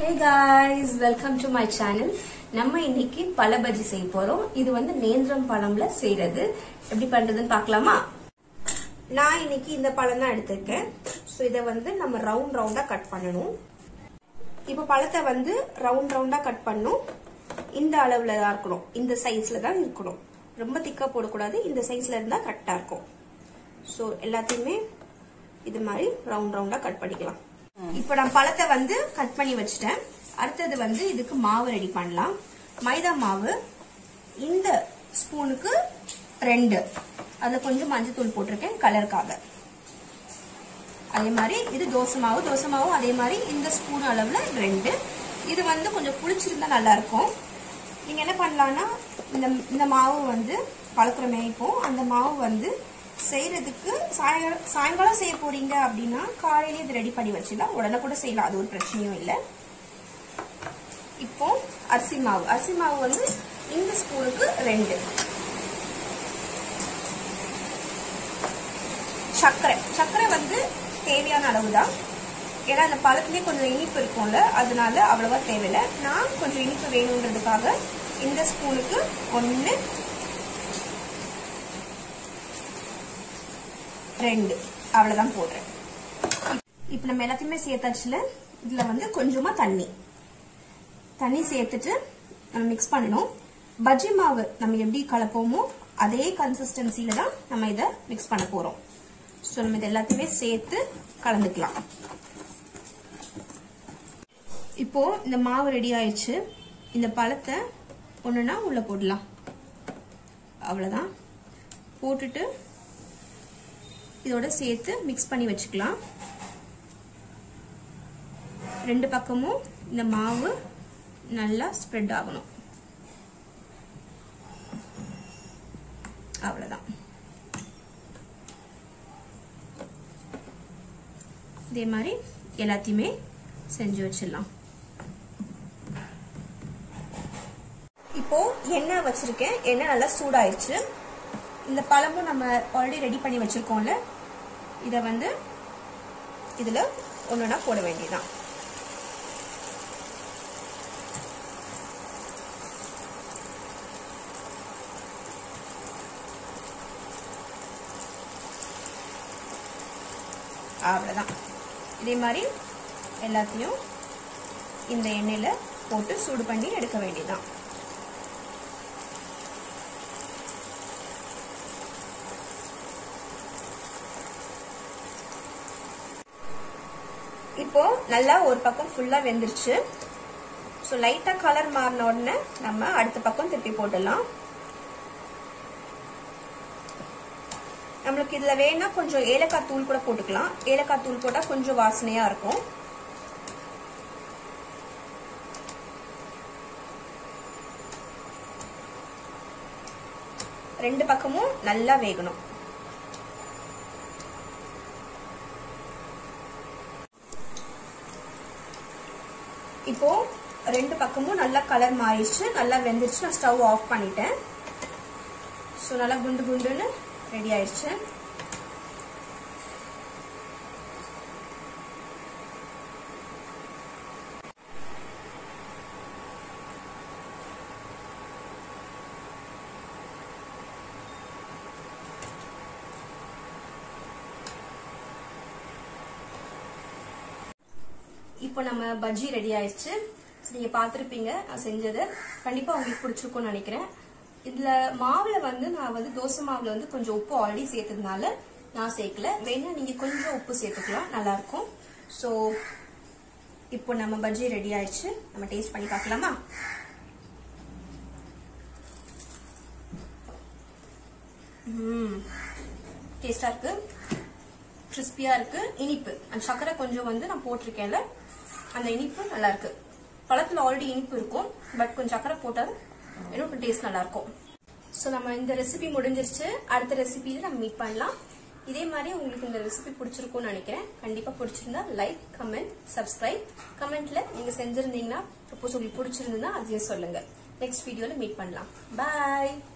hey guys welcome to my channel நம்ம இன்னைக்கு பழ பஜ்ஜி செய்ய போறோம் இது வந்து நேந்திரம் பழம்ல செய்யறது எப்படி பண்றதுன்னு பார்க்கலாமா நான் இன்னைக்கு இந்த பழம் தான் எடுத்திருக்கேன் ஸோ இதை வந்து நம்ம ரவுண்ட் ரவுண்டா கட் பண்ணணும் இப்போ பழத்தை வந்து ரவுண்ட் ரவுண்டா கட் பண்ணும் இந்த அளவுல தான் இருக்கணும் இந்த சைஸ்ல தான் இருக்கணும் ரொம்ப திக்கா போடக்கூடாது இந்த சைஸ்ல இருந்தா கரெக்டா இருக்கும் ஸோ எல்லாத்தையுமே இது மாதிரி ரவுண்ட் ரவுண்டா கட் பண்ணிக்கலாம் இப்போ நான் பழத்தை வந்து கட் பண்ணி வச்சுட்டேன் அடுத்தது வந்து இதுக்கு மாவு ரெடி பண்ணலாம் மைதா மாவு இந்த ஸ்பூனுக்கு ரெண்டு அதுல கொஞ்சம் மஞ்சத்தூள் போட்டிருக்கேன் கலருக்காக அதே மாதிரி இது தோசை மாவு தோசை மாவும் அதே மாதிரி இந்த ஸ்பூன் அளவுல ரெண்டு இது வந்து கொஞ்சம் புளிச்சிருந்தா நல்லா இருக்கும் நீங்க என்ன பண்ணலாம்னா இந்த இந்த மாவு வந்து கலக்குறமே இப்போ அந்த மாவு வந்து செய்யறதுக்கு சாயங்காலம் சாயங்காலம் செய்ய போறீங்க அப்படின்னா காலையில இது ரெடி பண்ணி வச்சிடலாம் உடனே கூட செய்யலாம் அது ஒரு பிரச்சனையும் இல்லை இப்போ அரிசி மாவு அரிசி மாவு வந்து இந்த ஸ்பூனுக்கு ரெண்டு சர்க்கரை சர்க்கரை வந்து தேவையான அளவு தான் ஏன்னா அந்த பழத்துலேயே கொஞ்சம் இனிப்பு இருக்கும்ல அதனால அவ்வளவா தேவையில்லை நான் கொஞ்சம் இனிப்பு வேணுன்றதுக்காக இந்த ஸ்பூனுக்கு ஒன்று ரெண்டு அவ்வளவுதான் போடுறேன் இப்போ நம்ம எல்லாத்தையுமே சேர்த்தாச்சுல இதுல வந்து கொஞ்சமா தண்ணி தண்ணி சேர்த்துட்டு நம்ம மிக்ஸ் பண்ணணும் பஜ்ஜி மாவு நம்ம எப்படி கலப்போமோ அதே கன்சிஸ்டன்சில தான் நம்ம இதை மிக்ஸ் பண்ண போறோம் ஸோ நம்ம இது எல்லாத்தையுமே சேர்த்து கலந்துக்கலாம் இப்போ இந்த மாவு ரெடி ஆயிடுச்சு இந்த பழத்தை ஒண்ணுன்னா உள்ள போடலாம் அவ்வளவுதான் போட்டுட்டு இதோட சேர்த்து மிக்ஸ் பண்ணி வச்சுக்கலாம் ரெண்டு பக்கமும் இந்த மாவு நல்லா ஸ்ப்ரெட் ஆகணும் அவ்வளவுதான் இதே மாதிரி எல்லாத்தையுமே செஞ்சு வச்சிடலாம் இப்போ எண்ணெய் வச்சிருக்கேன் எண்ணெய் நல்லா சூடாயிருச்சு இந்த பழமும் நம்ம ஆல்ரெடி ரெடி பண்ணி வச்சிருக்கோம்ல இத வந்து இதுல ஒண்ணுனா போட வேண்டியதான் அவ்வளவுதான் இதே மாதிரி எல்லாத்தையும் இந்த எண்ணெயில போட்டு சூடு பண்ணி எடுக்க வேண்டியதான் இப்போ நல்லா ஒரு பக்கம் ஃபுல்லா வெந்துருச்சு ஸோ லைட்டா கலர் மாறின உடனே நம்ம அடுத்த பக்கம் திருப்பி போட்டுடலாம் நம்மளுக்கு இதுல வேணா கொஞ்சம் ஏலக்காய் தூள் கூட போட்டுக்கலாம் ஏலக்காய் தூள் போட்டா கொஞ்சம் வாசனையா இருக்கும் ரெண்டு பக்கமும் நல்லா வேகணும் இப்போ ரெண்டு பக்கமும் நல்லா கலர் மாறிடுச்சு நல்லா வெந்துருச்சு நான் ஸ்டவ் ஆஃப் பண்ணிட்டேன் ஸோ நல்லா குண்டு குண்டுன்னு ரெடி ஆயிடுச்சு இப்போ நம்ம பஜ்ஜி ரெடி ஆயிடுச்சு நீங்க பாத்திருப்பீங்க நான் செஞ்சது கண்டிப்பா உங்களுக்கு பிடிச்சிருக்கும்னு நினைக்கிறேன் இதுல மாவுல வந்து நான் வந்து தோசை மாவுல வந்து கொஞ்சம் உப்பு ஆல்ரெடி சேர்த்ததுனால நான் சேர்க்கல வேணா நீங்க கொஞ்சம் உப்பு சேர்த்துக்கலாம் நல்லா இருக்கும் ஸோ இப்போ நம்ம பஜ்ஜி ரெடி ஆயிடுச்சு நம்ம டேஸ்ட் பண்ணி பார்க்கலாமா டேஸ்டா இருக்கு கிறிஸ்பியா இருக்கு இனிப்பு அந்த சக்கரை கொஞ்சம் வந்து நான் போட்டிருக்கேன்ல அந்த இனிப்பு நல்லா இருக்கு பழத்துல ஆல்ரெடி இனிப்பு இருக்கும் பட் கொஞ்சம் சக்கரை போட்டால் இன்னும் டேஸ்ட் நல்லா இருக்கும் ஸோ நம்ம இந்த ரெசிபி முடிஞ்சிருச்சு அடுத்த ரெசிபியில நம்ம மீட் பண்ணலாம் இதே மாதிரி உங்களுக்கு இந்த ரெசிபி பிடிச்சிருக்கும்னு நினைக்கிறேன் கண்டிப்பா பிடிச்சிருந்தா லைக் கமெண்ட் சப்ஸ்கிரைப் கமெண்ட்ல நீங்க செஞ்சிருந்தீங்கன்னா சப்போஸ் உங்களுக்கு பிடிச்சிருந்ததுன்னா அதையும் சொல்லுங்க நெக்ஸ்ட் வீடியோல மீட் பண்ணலாம் பாய்